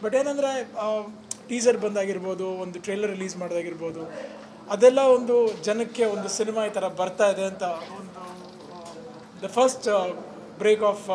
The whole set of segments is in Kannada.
ಬಟ್ ಏನಂದರೆ ಟೀಸರ್ ಬಂದಾಗಿರ್ಬೋದು ಒಂದು ಟ್ರೇಲರ್ ರಿಲೀಸ್ ಮಾಡೋದಾಗಿರ್ಬೋದು ಅದೆಲ್ಲ ಒಂದು ಜನಕ್ಕೆ ಒಂದು ಸಿನಿಮಾ ಈ ಥರ ಬರ್ತಾ ಇದೆ ಅಂತ ಒಂದು ದ ಫಸ್ಟ್ ಬ್ರೇಕ್ ಆಫ್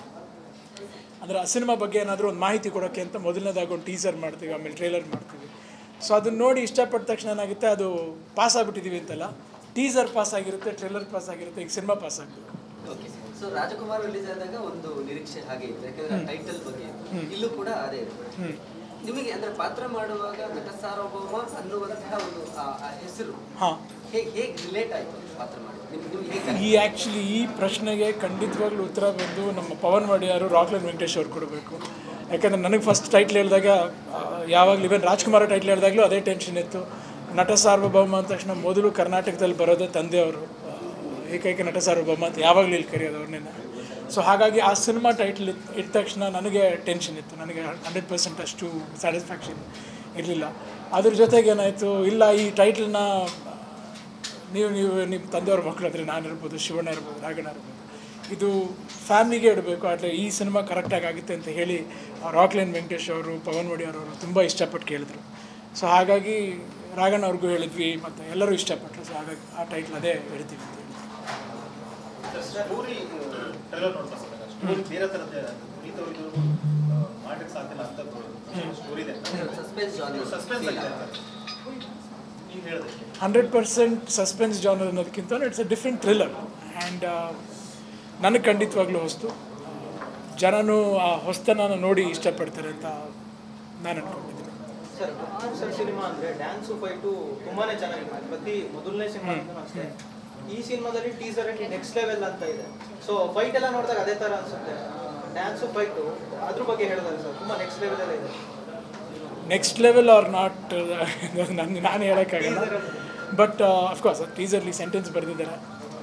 ಅಂದರೆ ಆ ಸಿನಿಮಾ ಬಗ್ಗೆ ಏನಾದರೂ ಒಂದು ಮಾಹಿತಿ ಕೊಡೋಕ್ಕೆ ಅಂತ ಮೊದಲನೇದಾಗಿ ಒಂದು ಟೀಸರ್ ಮಾಡ್ತೀವಿ ಆಮೇಲೆ ಟ್ರೇಲರ್ ಮಾಡ್ತೀವಿ ಸೊ ಅದನ್ನ ನೋಡಿ ಇಷ್ಟಪಟ್ಟ ತಕ್ಷಣ ಏನಾಗುತ್ತೆ ಅದು ಪಾಸ್ ಆಗಿಬಿಟ್ಟಿದ್ದೀವಿ ಅಂತಲ್ಲ ಟೀಸರ್ ಪಾಸ್ ಆಗಿರುತ್ತೆ ಟ್ರೇಲರ್ ಪಾಸ್ ಆಗಿರುತ್ತೆ ಈಗ ಸಿನಿಮಾ ಪಾಸ್ ಆಗ್ತದೆ ಓಕೆ ಸೊ ರಾಜಕುಮಾರ್ ರಿಲೀಸ್ ಆದಾಗ ಒಂದು ನಿರೀಕ್ಷೆ ಹಾಗೆ ಇತ್ತು ಯಾಕಂದ್ರೆ ಟೈಟಲ್ ಬಗ್ಗೆ ಇಲ್ಲೂ ಕೂಡ ಅದೇ ಇತ್ತು ನಿಮಗೆ ಅಂದ್ರೆ ಪಾತ್ರ ಮಾಡುವಾಗ ನಟ ಸಾರ್ವಭೌಮ ಅನ್ನುವಂತಹ ಒಂದು ಆ- ಆ ಹೆಸರು ಹಾಂ ಹೇಗೆ ಹೇಗೆ ರಿಲೇಟ್ ಆಯ್ತು ಪಾತ್ರ ಮಾಡುವಾಗ ನಿಮ್ಗೆ ನಿಮ್ಗೆ ಹೇಗೆ ಈ ಆ್ಯಕ್ಚುಲಿ ಈ ಪ್ರಶ್ನೆಗೆ ಖಂಡಿತವಾಗ್ಲೂ ಉತ್ತರ ಬಂದು ನಮ್ಮ ಪವನ್ ವಾಡಿಯಾರು ರಾಕ್ಲನ್ ವೆಂಕಟೇಶ್ ಅವ್ರು ಕೊಡಬೇಕು ಯಾಕಂದರೆ ನನಗೆ ಫಸ್ಟ್ ಟೈಟ್ಲ್ ಹೇಳಿದಾಗ ಯಾವಾಗಲೂ ಇವನ್ ರಾಜ್ಕುಮಾರ್ ಟೈಟ್ಲ್ ಹೇಳಿದಾಗಲೂ ಅದೇ ಟೆನ್ಷನ್ ಇತ್ತು ನಟ ಸಾರ್ವಭೌಮ ಅಂದ ತಕ್ಷಣ ಮೊದಲು ಕರ್ನಾಟಕದಲ್ಲಿ ಬರೋದೇ ತಂದೆಯವರು ಏಕೈಕ ನಟ ಸಾರ್ವಭೌಮ ಅಂತ ಯಾವಾಗಲೂ ಇಲ್ಲಿ ಕರೆಯೋದು ಅವ್ರನ್ನೇ ಸೊ ಹಾಗಾಗಿ ಆ ಸಿನಿಮಾ ಟೈಟ್ಲ್ ಇಟ್ಟ ತಕ್ಷಣ ನನಗೆ ಟೆನ್ಷನ್ ಇತ್ತು ನನಗೆ ಹಂಡ್ರೆಡ್ ಪರ್ಸೆಂಟ್ ಅಷ್ಟು ಸ್ಯಾಟಿಸ್ಫ್ಯಾಕ್ಷನ್ ಇರಲಿಲ್ಲ ಅದ್ರ ಜೊತೆಗೆ ಏನಾಯಿತು ಇಲ್ಲ ಈ ಟೈಟ್ಲನ್ನ ನೀವು ನೀವು ನಿಮ್ಮ ತಂದೆಯವ್ರ ಮಕ್ಕಳು ಅಂದರೆ ನಾನು ಇರ್ಬೋದು ಶಿವಣ್ಣ ಇರ್ಬೋದು ರಾಘಣ್ಣ ಇರ್ಬೋದು ಇದು ಫ್ಯಾಮಿಲಿಗೆ ಇಡಬೇಕು ಆದರೆ ಈ ಸಿನಿಮಾ ಕರೆಕ್ಟಾಗಿ ಆಗುತ್ತೆ ಅಂತ ಹೇಳಿ ರಾಕ್ಲೈನ್ ವೆಂಕಟೇಶ್ ಅವರು ಪವನ್ ವಡಿಯರ್ ಅವರು ತುಂಬ ಇಷ್ಟಪಟ್ಟು ಕೇಳಿದ್ರು ಸೊ ಹಾಗಾಗಿ ರಾಘಣ್ಣ ಅವ್ರಿಗೂ ಹೇಳಿದ್ವಿ ಮತ್ತು ಎಲ್ಲರೂ ಇಷ್ಟಪಟ್ಟರು ಸೊ ಹಾಗಾಗಿ ಆ ಟೈಟ್ಲ್ ಅದೇ ಹೇಳ್ತೀವಿ ಅಂತ ಹೇಳಿ ಸ್ಟೋರಿ ಟ್ರೈಲರ್ ನೋಡ್ತಾ ಸ್ಟೋರಿ ಬೇರೆ ಥರದ್ದೇ ಪುನೀತ್ ಅವ್ರಿಗೆ ಮಾಡಕ್ಕೆ ಸಾಧ್ಯ ಅಂತ ಸ್ಟೋರಿ ಇದೆ ಸಸ್ಪೆನ್ಸ್ ಜಾನರ್ ಸಸ್ಪೆನ್ಸ್ ಆಗಿದೆ ನೀವು ಹೇಳಿದಕ್ಕೆ ಹಂಡ್ರೆಡ್ ಪರ್ಸೆಂಟ್ ಸಸ್ಪೆನ್ಸ್ ಜಾನರ್ ಅನ್ನೋದಕ್ಕಿಂತ it's a different thriller and ನನಗೆ ಖಂಡಿತವಾಗ್ಲೂ ಹೊಸ್ತು ಜನನು ಆ ಹೊಸ್ತನ ನೋಡಿ ಇಷ್ಟಪಡ್ತಾರೆ ಅಂತ ನಾನು ಅನ್ಕೊಂಡಿದ್ದೀನಿ ಸರ್ ಸರ್ ಸಿನಿಮಾ ಅಂದ್ರೆ ಡ್ಯಾನ್ಸು ಫೈಟು ತುಂಬಾನೇ ಚೆನ್ನಾಗಿದೆ ಪ್ರತಿ ಮೊದಲನೇ ಸಿನಿಮಾ ಅಷ್ಟೇ ಈ ಸಿನಿಮಾದಲ್ಲಿ ಟೀಸರ್ ನೆಕ್ಸ್ಟ್ ಲೆವೆಲ್ ಅಂತ ಇದೆ ಸೊ ಫೈಟ್ ಎಲ್ಲ ನೋಡಿದಾಗ ಅದೇ ತರ ಅನ್ಸುತ್ತೆ ಡ್ಯಾನ್ಸು ಫೈಟು ಅದ್ರ ಬಗ್ಗೆ ಹೇಳಿದ್ದಾರೆ ಸರ್ ತುಂಬಾ ನೆಕ್ಸ್ಟ್ ಲೆವೆಲ್ ಎಲ್ಲ ಇದೆ ನೆಕ್ಸ್ಟ್ ಲೆವೆಲ್ ಆರ್ ನಾಟ್ ನಾನು ನಾನು ಹೇಳೋಕ್ಕಾಗಲ್ಲ ಬಟ್ ಅಫ್ಕೋರ್ಸ್ ಟೀಸರ್ಲಿ ಸೆಂಟೆನ್ಸ್ ಬರೆದಿದ್ದಾರೆ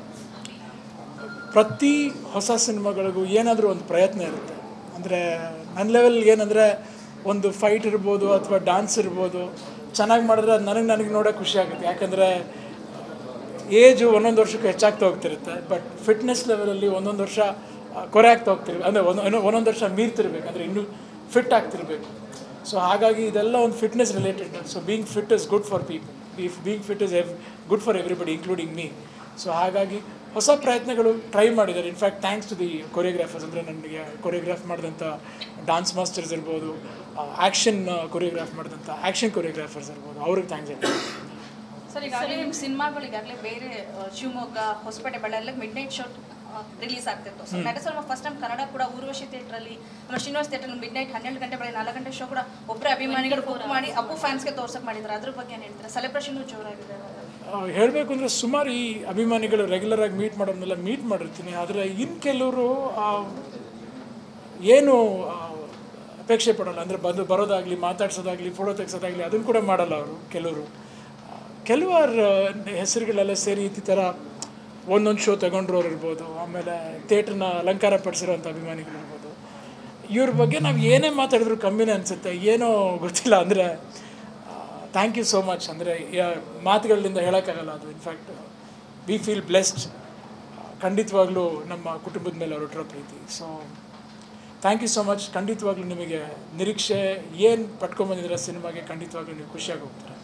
ಪ್ರತಿ ಹೊಸ ಸಿನಿಮಾಗಳಿಗೂ ಏನಾದರೂ ಒಂದು ಪ್ರಯತ್ನ ಇರುತ್ತೆ ಅಂದರೆ ನನ್ನ ಲೆವೆಲ್ ಏನಂದರೆ ಒಂದು ಫೈಟ್ ಇರ್ಬೋದು ಅಥವಾ ಡ್ಯಾನ್ಸ್ ಇರ್ಬೋದು ಚೆನ್ನಾಗಿ ಮಾಡಿದ್ರೆ ಅದು ನನಗೆ ನನಗೆ ನೋಡೋಕೆ ಖುಷಿ ಆಗುತ್ತೆ ಯಾಕಂದರೆ ಏಜು ಒಂದೊಂದು ವರ್ಷಕ್ಕೆ ಹೆಚ್ಚಾಗ್ತಾ ಹೋಗ್ತಿರುತ್ತೆ ಬಟ್ ಫಿಟ್ನೆಸ್ ಲೆವೆಲಲ್ಲಿ ಒಂದೊಂದು ವರ್ಷ ಆ, ಕೊರೆ ಆಗ್ತಾ ಹೋಗ್ತಿರ್ಬೇಕು ಅಂದರೆ ಒಂದು ಇನ್ನೂ ಒಂದೊಂದು ವರ್ಷ ಮೀರ್ತಿರ್ಬೇಕು ಅಂದರೆ ಇನ್ನೂ ಫಿಟ್ ಆಗ್ತಿರ್ಬೇಕು ಸೊ ಹಾಗಾಗಿ ಇದೆಲ್ಲ ಒಂದು fitness related so being fit is good for people beef being fit is ev good for everybody including me so ಹಾಗಾಗಿ ಹೊಸ ಪ್ರಯತ್ನಗಳು ಟ್ರೈ ಮಾಡಿದ್ದಾರೆ in fact thanks to the choreographers ಅಂದರೆ ನನಗೆ ಕೊರಿಯೋಗ್ರಾಫ್ ಮಾಡಿದಂಥ ಡಾನ್ಸ್ ಮಾಸ್ಟರ್ಸ್ ಇರ್ಬೋದು ಆ್ಯಕ್ಷನ್ ಕೊರಿಯೋಗ್ರಾಫ್ ಮಾಡಿದಂಥ ಆ್ಯಕ್ಷನ್ ಕೊರಿಯೋಗ್ರಾಫರ್ಸ್ ಇರ್ಬೋದು ಅವ್ರಿಗೆ ಥ್ಯಾಂಕ್ಸ್ ಹೇಳ್ತೀನಿ ಸರ್ ಈಗಾಗಲೇ ನಿಮ್ಮ ಸಿನಿಮಾಗಳು ಈಗಾಗಲೇ ಬೇರೆ ಆ, Shivamogga Hosapete Ballari midnight show release ಆಗ್ತಿತ್ತು ಸೊ ನಟ ಸರ್ ಫಸ್ಟ್ ಟೈಮ್ ಕನ್ನಡ ಕೂಡ ಊರ್ವಶಿ ಥಿಯೇಟ್ರಲ್ಲಿ ನಮ್ಮ ಶ್ರೀನಿವಾಸ್ ಥಿಯೇಟ್ರಲ್ಲಿ ಮಿಡ್ ನೈಟ್ ಹನ್ನೆರಡು ಗಂಟೆ ಬೆಳಗ್ಗೆ ನಾಲ್ಕು ಗಂಟೆ ಶೋ ಕೂಡ ಒಬ್ಬರೇ ಅಭಿಮಾನಿಗಳು ಬುಕ್ ಮಾಡಿ ಅಪ್ಪು ಫ್ಯಾನ್ಸ್ಗೆ ತೋರ್ಸಕ್ಕೆ ಮಾಡಿದ್ರು ಅದ್ರ ಬಗ್ಗೆ ಏನು ಹೇಳ್ತಾರೆ ಸೆಲೆಬ್ರೇಷನ್ ಜೋರಾಗಿದೆ ಹೇಳಬೇಕು ಅಂದರೆ ಸುಮಾರು ಈ ಅಭಿಮಾನಿಗಳು ರೆಗ್ಯುಲರ್ ಆಗಿ ಮೀಟ್ ಮಾಡೋರ್ನೆಲ್ಲ ಮೀಟ್ ಮಾಡಿರ್ತೀನಿ ಆದರೆ ಇನ್ನು ಕೆಲವರು ಏನು ಆ, ಅಪೇಕ್ಷೆ ಪಡೋಲ್ಲ ಅಂದರೆ ಬಂದು ಬರೋದಾಗಲಿ ಮಾತಾಡ್ಸೋದಾಗಲಿ ಫೋಟೋ ತೆಗ್ಸೋದಾಗಲಿ ಅದನ್ನು ಕೂಡ ಮಾಡಲ್ಲ ಅವರು ಕೆಲವರು ಕೆಲವಾರು ಹೆಸರುಗಳೆಲ್ಲ ಸೇರಿ ಈ ಥರ ಒಂದೊಂದು ಶೋ ತಗೊಂಡ್ರೋರು ಇರ್ಬೋದು ಆಮೇಲೆ ಥಿಯೇಟ್ರನ್ನ ಅಲಂಕಾರ ಪಡಿಸಿರೋಂಥ ಅಭಿಮಾನಿಗಳು ಇರ್ಬೋದು ಇವ್ರ ಬಗ್ಗೆ ನಾವು ಏನೇ ಮಾತಾಡಿದ್ರು ಕಮ್ಮಿನೇ ಅನಿಸುತ್ತೆ ಏನೋ ಗೊತ್ತಿಲ್ಲ ಅಂದರೆ ಥ್ಯಾಂಕ್ ಯು ಸೋ ಮಚ್ ಅಂದರೆ ಮಾತುಗಳಿಂದ ಹೇಳೋಕ್ಕಾಗಲ್ಲ ಅದು ಇನ್ಫ್ಯಾಕ್ಟ್ ವಿ ಫೀಲ್ ಬ್ಲೆಸ್ಡ್ ಖಂಡಿತವಾಗ್ಲೂ ನಮ್ಮ ಕುಟುಂಬದ ಮೇಲೆ ಹೊರಟಿರೋ ಪ್ರೀತಿ so thank you so much ಖಂಡಿತವಾಗ್ಲೂ ನಿಮಗೆ ನಿರೀಕ್ಷೆ ಏನು ಪಟ್ಕೊಂಬಂದಿದ್ದೀರ ಸಿನಿಮಾಗೆ ಖಂಡಿತವಾಗ್ಲೂ ನೀವು ಖುಷಿಯಾಗಿ ಹೋಗ್ತೀರಾ